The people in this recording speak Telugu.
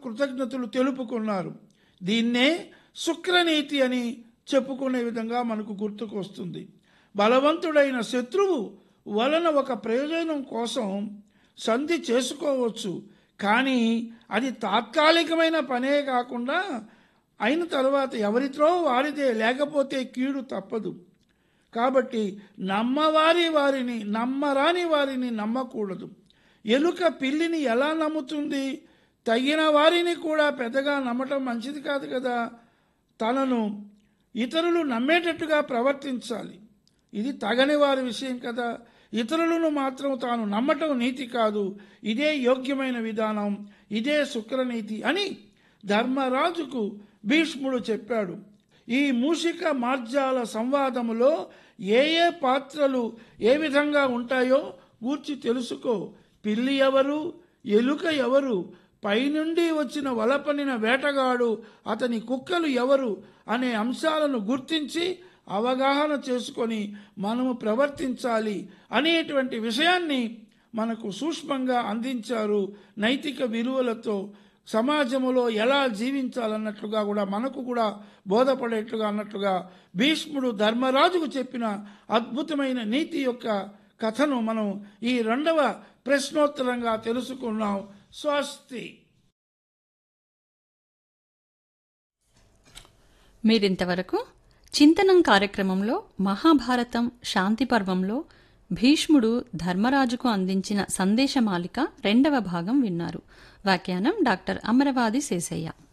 కృతజ్ఞతలు తెలుపుకున్నారు దీన్నే శుక్రనీతి అని చెప్పుకునే విధంగా మనకు గుర్తుకొస్తుంది బలవంతుడైన శత్రువు వలన ఒక ప్రయోజనం కోసం సంధి చేసుకోవచ్చు కానీ అది తాత్కాలికమైన పనే కాకుండా అయిన తర్వాత ఎవరితో వారిదే లేకపోతే కీడు తప్పదు కాబట్టి నమ్మవారి వారిని నమ్మరాని వారిని నమ్మకూడదు ఎలుక పిల్లిని ఎలా నమ్ముతుంది తగిన వారిని కూడా పెద్దగా నమ్మటం మంచిది కాదు కదా తనను ఇతరులు నమ్మేటట్టుగా ప్రవర్తించాలి ఇది తగని వారి విషయం కదా ఇతరులను మాత్రం తాను నమ్మటం నీతి కాదు ఇదే యోగ్యమైన విధానం ఇదే శుక్రనీతి అని ధర్మరాజుకు భీష్ముడు చెప్పాడు ఈ మూషిక మార్జాల సంవాదములో ఏ ఏ పాత్రలు ఏ విధంగా ఉంటాయో గూర్చి తెలుసుకో పిల్లి ఎవరు ఎలుక ఎవరు పైనుండి వచ్చిన వలపనిన వేటగాడు అతని కుక్కలు ఎవరు అనే అంశాలను గుర్తించి అవగాహన చేసుకొని మనము ప్రవర్తించాలి అనేటువంటి విషయాన్ని మనకు సూక్ష్మంగా అందించారు నైతిక విలువలతో సమాజంలో ఎలా జీవించాలన్నట్లుగా కూడా మనకు కూడా బోధపడేట్లుగా అన్నట్లుగా భీష్ముడు ధర్మరాజుకు చెప్పిన అద్భుతమైన నీతి యొక్క కథను మనం ఈ రెండవ ప్రశ్నోత్తరంగా తెలుసుకున్నాం స్వస్తి మీరింతవరకు చింతనం కార్యక్రమంలో మహాభారతం శాంతి పర్వంలో భీష్ముడు ధర్మరాజుకు అందించిన సందేశమాలిక రెండవ భాగం విన్నారు వ్యాఖ్యానం డాక్టర్ అమరవాది శేషయ్య